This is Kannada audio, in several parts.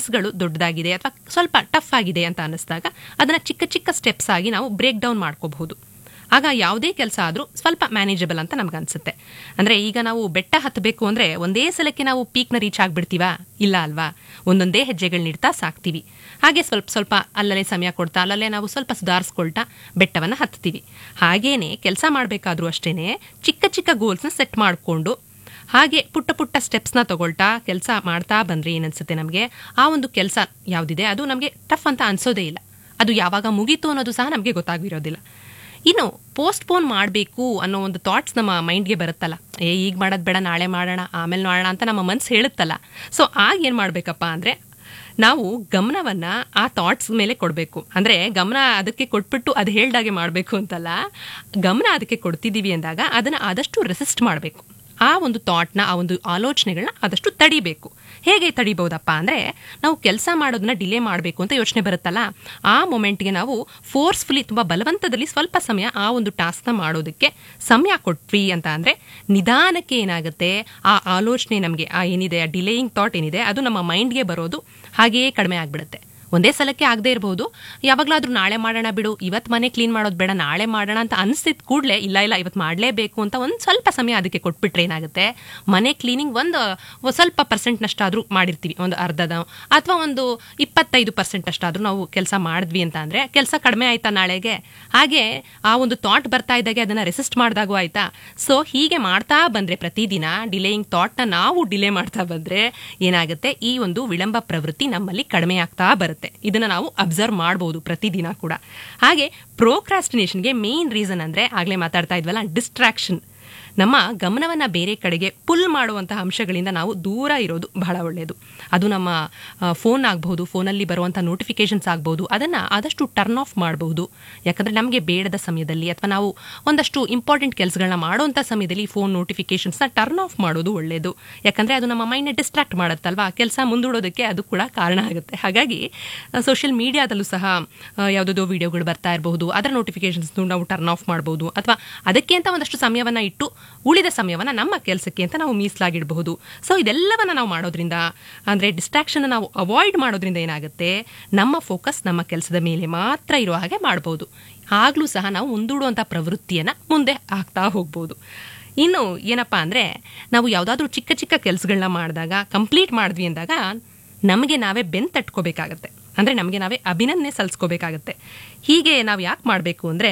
ಕೆಲಸಗಳು ದೊಡ್ಡದಾಗಿದೆ ಅಥವಾ ಸ್ವಲ್ಪ ಟಫ್ ಆಗಿದೆ ಅಂತ ಅನ್ನಿಸ್ದಾಗ ಅದನ್ನ ಚಿಕ್ಕ ಚಿಕ್ಕ ಸ್ಟೆಪ್ಸ್ ಆಗಿ ನಾವು ಬ್ರೇಕ್ ಡೌನ್ ಮಾಡ್ಕೋಬಹುದು ಆಗ ಯಾವುದೇ ಕೆಲಸ ಆದರೂ ಸ್ವಲ್ಪ ಮ್ಯಾನೇಜಬಲ್ ಅಂತ ನಮ್ಗೆ ಅನ್ಸುತ್ತೆ ಅಂದ್ರೆ ಈಗ ನಾವು ಬೆಟ್ಟ ಹತ್ತಬೇಕು ಅಂದ್ರೆ ಒಂದೇ ಸಲಕ್ಕೆ ನಾವು ಪೀಕ್ನ ರೀಚ್ ಆಗ್ಬಿಡ್ತೀವಾ ಇಲ್ಲ ಅಲ್ವಾ ಒಂದೊಂದೇ ಹೆಜ್ಜೆಗಳನ್ನಿಡ್ತಾ ಸಾಕ್ತೀವಿ ಹಾಗೆ ಸ್ವಲ್ಪ ಸ್ವಲ್ಪ ಅಲ್ಲಲ್ಲೇ ಸಮಯ ಕೊಡ್ತಾ ಅಲ್ಲಲ್ಲೇ ನಾವು ಸ್ವಲ್ಪ ಸುಧಾರಿಸ್ಕೊಳ್ತಾ ಬೆಟ್ಟವನ್ನು ಹತ್ತೀವಿ ಹಾಗೇನೆ ಕೆಲಸ ಮಾಡಬೇಕಾದ್ರೂ ಅಷ್ಟೇನೆ ಚಿಕ್ಕ ಚಿಕ್ಕ ಗೋಲ್ಸ್ನ ಸೆಟ್ ಮಾಡಿಕೊಂಡು ಹಾಗೆ ಪುಟ್ಟ ಪುಟ್ಟ ಸ್ಟೆಪ್ಸ್ನ ತಗೊಳ್ತಾ ಕೆಲಸ ಮಾಡ್ತಾ ಬಂದ್ರೆ ಏನನ್ಸುತ್ತೆ ನಮಗೆ ಆ ಒಂದು ಕೆಲಸ ಯಾವುದಿದೆ ಅದು ನಮಗೆ ಟಫ್ ಅಂತ ಅನ್ಸೋದೇ ಇಲ್ಲ ಅದು ಯಾವಾಗ ಮುಗೀತು ಅನ್ನೋದು ಸಹ ನಮಗೆ ಗೊತ್ತಾಗಿರೋದಿಲ್ಲ ಇನ್ನು ಪೋಸ್ಟ್ಪೋನ್ ಮಾಡಬೇಕು ಅನ್ನೋ ಒಂದು ಥಾಟ್ಸ್ ನಮ್ಮ ಮೈಂಡ್ಗೆ ಬರುತ್ತಲ್ಲ ಏ ಈಗ ಮಾಡೋದು ಬೇಡ ನಾಳೆ ಮಾಡೋಣ ಆಮೇಲೆ ಮಾಡೋಣ ಅಂತ ನಮ್ಮ ಮನ್ಸು ಹೇಳುತ್ತಲ್ಲ ಸೊ ಆಗ ಏನು ಮಾಡಬೇಕಪ್ಪ ಅಂದರೆ ನಾವು ಗಮನವನ್ನ ಆ ಥಾಟ್ಸ್ ಮೇಲೆ ಕೊಡಬೇಕು ಅಂದ್ರೆ ಗಮನ ಅದಕ್ಕೆ ಕೊಟ್ಬಿಟ್ಟು ಅದು ಹೇಳ್ದಾಗೆ ಮಾಡಬೇಕು ಅಂತಲ್ಲ ಗಮನ ಅದಕ್ಕೆ ಕೊಡ್ತಿದ್ದೀವಿ ಅಂದಾಗ ಅದನ್ನ ಆದಷ್ಟು ರೆಸಿಸ್ಟ್ ಮಾಡಬೇಕು ಆ ಒಂದು ಥಾಟ್ನ ಆ ಒಂದು ಆಲೋಚನೆಗಳನ್ನ ಆದಷ್ಟು ತಡಿಬೇಕು ಹೇಗೆ ತಡಿಬಹುದಪ್ಪ ಅಂದ್ರೆ ನಾವು ಕೆಲಸ ಮಾಡೋದನ್ನ ಡಿಲೇ ಮಾಡಬೇಕು ಅಂತ ಯೋಚನೆ ಬರುತ್ತಲ್ಲ ಆ ಮೊಮೆಂಟ್ಗೆ ನಾವು ಫೋರ್ಸ್ಫುಲಿ ತುಂಬಾ ಬಲವಂತದಲ್ಲಿ ಸ್ವಲ್ಪ ಸಮಯ ಆ ಒಂದು ಟಾಸ್ಕ್ನ ಮಾಡೋದಕ್ಕೆ ಸಮಯ ಕೊಟ್ವಿ ಅಂತ ಅಂದ್ರೆ ನಿಧಾನಕ್ಕೆ ಏನಾಗುತ್ತೆ ಆ ಆಲೋಚನೆ ನಮಗೆ ಆ ಏನಿದೆ ಆ ಡಿಲೇಯಿಂಗ್ ಥಾಟ್ ಏನಿದೆ ಅದು ನಮ್ಮ ಮೈಂಡ್ಗೆ ಬರೋದು ಹಾಗೆಯೇ ಕಡಿಮೆ ಆಗ್ಬಿಡುತ್ತೆ ಒಂದೇ ಸಲಕ್ಕೆ ಆಗದೆ ಇರಬಹುದು ಯಾವಾಗಲಾದ್ರೂ ನಾಳೆ ಮಾಡೋಣ ಬಿಡು ಇವತ್ತು ಮನೆ ಕ್ಲೀನ್ ಮಾಡೋದು ಬೇಡ ನಾಳೆ ಮಾಡೋಣ ಅಂತ ಅನಿಸಿದ ಕೂಡಲೇ ಇಲ್ಲ ಇಲ್ಲ ಇವತ್ತು ಮಾಡಲೇಬೇಕು ಅಂತ ಒಂದು ಸ್ವಲ್ಪ ಸಮಯ ಅದಕ್ಕೆ ಕೊಟ್ಬಿಟ್ರೆ ಏನಾಗುತ್ತೆ ಮನೆ ಕ್ಲೀನಿಂಗ್ ಒಂದು ಸ್ವಲ್ಪ ಪರ್ಸೆಂಟ್ನಷ್ಟಾದರೂ ಮಾಡಿರ್ತೀವಿ ಒಂದು ಅರ್ಧದ ಅಥವಾ ಒಂದು ಇಪ್ಪತ್ತೈದು ಪರ್ಸೆಂಟ್ ಅಷ್ಟಾದರೂ ನಾವು ಕೆಲಸ ಮಾಡಿದ್ವಿ ಅಂತ ಅಂದರೆ ಕೆಲಸ ಕಡಿಮೆ ಆಯ್ತಾ ನಾಳೆಗೆ ಹಾಗೆ ಆ ಒಂದು ಥಾಟ್ ಬರ್ತಾ ಇದ್ದಾಗೆ ಅದನ್ನು ರೆಸಿಸ್ಟ್ ಮಾಡಿದಾಗೂ ಆಯ್ತಾ ಸೊ ಹೀಗೆ ಮಾಡ್ತಾ ಬಂದರೆ ಪ್ರತಿದಿನ ಡಿಲೇಯಿಂಗ್ ಥಾಟ್ನ ನಾವು ಡಿಲೇ ಮಾಡ್ತಾ ಬಂದರೆ ಏನಾಗುತ್ತೆ ಈ ಒಂದು ವಿಳಂಬ ಪ್ರವೃತ್ತಿ ನಮ್ಮಲ್ಲಿ ಕಡಿಮೆ ಆಗ್ತಾ ಬರುತ್ತೆ ಇದನ್ನ ನಾವು ಅಬ್ಸರ್ವ್ ಮಾಡಬಹುದು ಪ್ರತಿದಿನ ಕೂಡ ಹಾಗೆ ಪ್ರೋಕ್ರಾಸ್ಟಿನೇಷನ್ಗೆ ಮೇನ್ ರೀಸನ್ ಅಂದ್ರೆ ಆಗ್ಲೇ ಮಾತಾಡ್ತಾ ಇದ್ವಲ್ಲ ಡಿಸ್ಟ್ರಾಕ್ಷನ್ ನಮ್ಮ ಗಮನವನ್ನ ಬೇರೆ ಕಡೆಗೆ ಪುಲ್ ಮಾಡುವಂತಹ ಅಂಶಗಳಿಂದ ನಾವು ದೂರ ಇರೋದು ಬಹಳ ಒಳ್ಳೆಯದು ಅದು ನಮ್ಮ ಫೋನ್ ಆಗಬಹುದು ಫೋನಲ್ಲಿ ಬರುವಂಥ ನೋಟಿಫಿಕೇಶನ್ಸ್ ಆಗಬಹುದು ಅದನ್ನು ಆದಷ್ಟು ಟರ್ನ್ ಆಫ್ ಮಾಡಬಹುದು ಯಾಕಂದರೆ ನಮಗೆ ಬೇಡದ ಸಮಯದಲ್ಲಿ ಅಥವಾ ನಾವು ಒಂದಷ್ಟು ಇಂಪಾರ್ಟೆಂಟ್ ಕೆಲಸಗಳನ್ನ ಮಾಡುವಂಥ ಸಮಯದಲ್ಲಿ ಫೋನ್ ನೋಟಿಫಿಕೇಶನ್ಸ್ನ ಟರ್ನ್ ಆಫ್ ಮಾಡೋದು ಒಳ್ಳೆಯದು ಯಾಕಂದರೆ ಅದು ನಮ್ಮ ಮೈಂಡ್ನ ಡಿಸ್ಟ್ರಾಕ್ಟ್ ಮಾಡುತ್ತಲ್ವಾ ಕೆಲಸ ಮುಂದೂಡೋದಕ್ಕೆ ಅದು ಕೂಡ ಕಾರಣ ಆಗುತ್ತೆ ಹಾಗಾಗಿ ಸೋಷಿಯಲ್ ಮೀಡಿಯಾದಲ್ಲೂ ಸಹ ಯಾವುದೋ ವಿಡಿಯೋಗಳು ಬರ್ತಾ ಇರಬಹುದು ಅದರ ನೋಟಿಫಿಕೇಶನ್ಸ್ ನಾವು ಟರ್ನ್ ಆಫ್ ಮಾಡಬಹುದು ಅಥವಾ ಅದಕ್ಕೆ ಅಂತ ಒಂದಷ್ಟು ಸಮಯವನ್ನು ಇಟ್ಟು ಉಳಿದ ಸಮಯವನ್ನು ನಮ್ಮ ಕೆಲಸಕ್ಕೆ ಅಂತ ನಾವು ಮೀಸಲಾಗಿಡಬಹುದು ಸೊ ಇದೆಲ್ಲವನ್ನ ನಾವು ಮಾಡೋದ್ರಿಂದ ಅಂದರೆ ಡಿಸ್ಟ್ರಾಕ್ಷನ್ ನಾವು ಅವಾಯ್ಡ್ ಮಾಡೋದ್ರಿಂದ ಏನಾಗುತ್ತೆ ನಮ್ಮ ಫೋಕಸ್ ನಮ್ಮ ಕೆಲಸದ ಮೇಲೆ ಮಾತ್ರ ಇರೋ ಹಾಗೆ ಮಾಡ್ಬೋದು ಆಗಲೂ ಸಹ ನಾವು ಮುಂದೂಡುವಂಥ ಪ್ರವೃತ್ತಿಯನ್ನು ಮುಂದೆ ಆಗ್ತಾ ಹೋಗ್ಬೋದು ಇನ್ನು ಏನಪ್ಪ ಅಂದರೆ ನಾವು ಯಾವುದಾದ್ರೂ ಚಿಕ್ಕ ಚಿಕ್ಕ ಕೆಲಸಗಳನ್ನ ಮಾಡಿದಾಗ ಕಂಪ್ಲೀಟ್ ಮಾಡಿದ್ವಿ ಅಂದಾಗ ನಮಗೆ ನಾವೇ ಬೆನ್ ತಟ್ಕೋಬೇಕಾಗತ್ತೆ ಅಂದರೆ ನಮಗೆ ನಾವೇ ಅಭಿನಂದನೆ ಸಲ್ಲಿಸ್ಕೋಬೇಕಾಗತ್ತೆ ಹೀಗೆ ನಾವು ಯಾಕೆ ಮಾಡಬೇಕು ಅಂದರೆ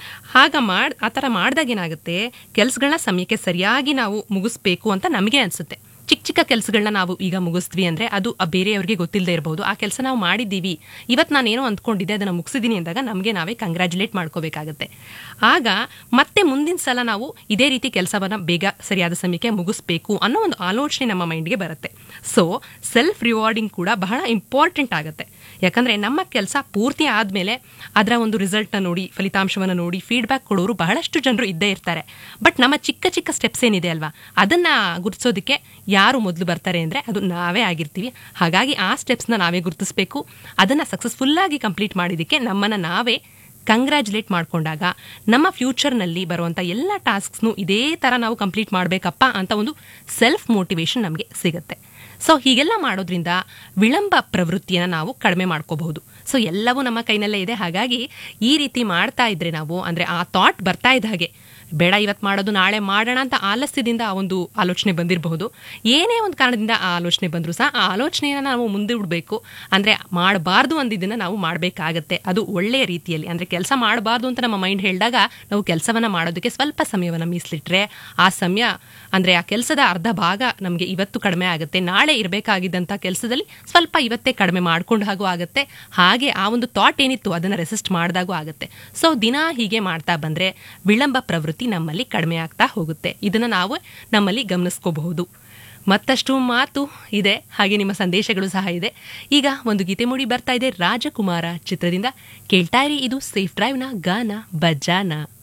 ಆಗ ಮಾಡಿ ಆ ಥರ ಮಾಡಿದಾಗ ಏನಾಗುತ್ತೆ ಕೆಲಸಗಳನ್ನ ಸಮಯಕ್ಕೆ ಸರಿಯಾಗಿ ನಾವು ಮುಗಿಸ್ಬೇಕು ಅಂತ ನಮಗೆ ಅನಿಸುತ್ತೆ ಚಿಕ್ಕ ಚಿಕ್ಕ ಕೆಲಸಗಳನ್ನ ನಾವು ಈಗ ಮುಗಿಸ್ತೀವಿ ಅಂದರೆ ಅದು ಬೇರೆಯವ್ರಿಗೆ ಗೊತ್ತಿಲ್ಲದೆ ಇರಬಹುದು ಆ ಕೆಲಸ ನಾವು ಮಾಡಿದ್ದೀವಿ ಇವತ್ತು ನಾನೇನೋ ಅಂದ್ಕೊಂಡಿದ್ದೆ ಅದನ್ನು ಮುಗಿಸಿದ್ದೀನಿ ಅಂದಾಗ ನಮಗೆ ನಾವೇ ಕಂಗ್ರ್ಯಾಚುಲೇಟ್ ಮಾಡ್ಕೋಬೇಕಾಗತ್ತೆ ಆಗ ಮತ್ತೆ ಮುಂದಿನ ಸಲ ನಾವು ಇದೇ ರೀತಿ ಕೆಲಸವನ್ನು ಬೇಗ ಸರಿಯಾದ ಸಮಯಕ್ಕೆ ಮುಗಿಸ್ಬೇಕು ಅನ್ನೋ ಒಂದು ಆಲೋಚನೆ ನಮ್ಮ ಮೈಂಡ್ಗೆ ಬರುತ್ತೆ ಸೊ ಸೆಲ್ಫ್ ರಿವಾರ್ಡಿಂಗ್ ಕೂಡ ಬಹಳ ಇಂಪಾರ್ಟೆಂಟ್ ಆಗುತ್ತೆ ಯಾಕಂದರೆ ನಮ್ಮ ಕೆಲಸ ಪೂರ್ತಿ ಆದಮೇಲೆ ಅದರ ಒಂದು ರಿಸಲ್ಟ್ನ ನೋಡಿ ಫಲಿತಾಂಶವನ್ನು ನೋಡಿ ಫೀಡ್ಬ್ಯಾಕ್ ಕೊಡೋರು ಬಹಳಷ್ಟು ಜನರು ಇದ್ದೇ ಇರ್ತಾರೆ ಬಟ್ ನಮ್ಮ ಚಿಕ್ಕ ಚಿಕ್ಕ ಸ್ಟೆಪ್ಸ್ ಏನಿದೆ ಅಲ್ವಾ ಅದನ್ನು ಗುರುತಿಸೋದಕ್ಕೆ ಯಾರು ಮೊದಲು ಬರ್ತಾರೆ ಅಂದರೆ ಅದು ನಾವೇ ಆಗಿರ್ತೀವಿ ಹಾಗಾಗಿ ಆ ಸ್ಟೆಪ್ಸ್ನ ನಾವೇ ಗುರುತಿಸ್ಬೇಕು ಅದನ್ನು ಸಕ್ಸಸ್ಫುಲ್ಲಾಗಿ ಕಂಪ್ಲೀಟ್ ಮಾಡಿದ್ದಕ್ಕೆ ನಮ್ಮನ್ನು ನಾವೇ ಕಂಗ್ರ್ಯಾಚುಲೇಟ್ ಮಾಡಿಕೊಂಡಾಗ ನಮ್ಮ ಫ್ಯೂಚರ್ನಲ್ಲಿ ಬರುವಂಥ ಎಲ್ಲ ಟಾಸ್ಕ್ಸ್ನು ಇದೇ ಥರ ನಾವು ಕಂಪ್ಲೀಟ್ ಮಾಡಬೇಕಪ್ಪ ಅಂತ ಒಂದು ಸೆಲ್ಫ್ ಮೋಟಿವೇಶನ್ ನಮಗೆ ಸಿಗುತ್ತೆ ಸೊ ಹೀಗೆಲ್ಲ ಮಾಡೋದ್ರಿಂದ ವಿಳಂಬ ಪ್ರವೃತ್ತಿಯನ್ನು ನಾವು ಕಡಿಮೆ ಮಾಡ್ಕೋಬಹುದು ಸೊ ಎಲ್ಲವೂ ನಮ್ಮ ಕೈನಲ್ಲೇ ಇದೆ ಹಾಗಾಗಿ ಈ ರೀತಿ ಮಾಡ್ತಾ ಇದ್ರೆ ನಾವು ಅಂದರೆ ಆ ಥಾಟ್ ಬರ್ತಾ ಇದ್ದ ಹಾಗೆ ಬೇಡ ಇವತ್ತು ಮಾಡೋದು ನಾಳೆ ಮಾಡೋಣ ಅಂತ ಆಲಸ್ಯದಿಂದ ಆ ಒಂದು ಆಲೋಚನೆ ಬಂದಿರಬಹುದು ಏನೇ ಒಂದು ಕಾರಣದಿಂದ ಆ ಆಲೋಚನೆ ಬಂದರೂ ಸಹ ಆ ಆಲೋಚನೆಯನ್ನು ನಾವು ಮುಂದೆ ಬಿಡಬೇಕು ಅಂದರೆ ಮಾಡಬಾರ್ದು ಅಂದಿದ್ದನ್ನು ನಾವು ಮಾಡಬೇಕಾಗತ್ತೆ ಅದು ಒಳ್ಳೆಯ ರೀತಿಯಲ್ಲಿ ಅಂದರೆ ಕೆಲಸ ಮಾಡಬಾರ್ದು ಅಂತ ನಮ್ಮ ಮೈಂಡ್ ಹೇಳಿದಾಗ ನಾವು ಕೆಲಸವನ್ನು ಮಾಡೋದಕ್ಕೆ ಸ್ವಲ್ಪ ಸಮಯವನ್ನು ಮೀಸಲಿಟ್ರೆ ಆ ಸಮಯ ಅಂದರೆ ಆ ಕೆಲಸದ ಅರ್ಧ ಭಾಗ ನಮಗೆ ಇವತ್ತು ಕಡಿಮೆ ಆಗುತ್ತೆ ನಾಳೆ ಇರಬೇಕಾಗಿದ್ದಂಥ ಕೆಲಸದಲ್ಲಿ ಸ್ವಲ್ಪ ಇವತ್ತೇ ಕಡಿಮೆ ಮಾಡ್ಕೊಂಡು ಹಾಗೂ ಆಗುತ್ತೆ ಹಾಗೆ ಆ ಒಂದು ಥಾಟ್ ಏನಿತ್ತು ಅದನ್ನು ರೆಸಿಸ್ಟ್ ಮಾಡಿದಾಗೂ ಆಗುತ್ತೆ ಸೊ ದಿನ ಹೀಗೆ ಮಾಡ್ತಾ ಬಂದರೆ ವಿಳಂಬ ಪ್ರವೃತ್ತಿ ನಮ್ಮಲ್ಲಿ ಕಡಿಮೆ ಆಗ್ತಾ ಹೋಗುತ್ತೆ ಇದನ್ನು ನಾವು ನಮ್ಮಲ್ಲಿ ಗಮನಿಸ್ಕೋಬಹುದು ಮತ್ತಷ್ಟು ಮಾತು ಇದೆ ಹಾಗೆ ನಿಮ್ಮ ಸಂದೇಶಗಳು ಸಹ ಇದೆ ಈಗ ಒಂದು ಗೀತೆ ಮೂಡಿ ಬರ್ತಾ ಇದೆ ರಾಜಕುಮಾರ ಚಿತ್ರದಿಂದ ಕೇಳ್ತಾ ಇರಿ ಇದು ಸೇಫ್ ಡ್ರೈವ್ನ ಗಾನ ಬಜಾನ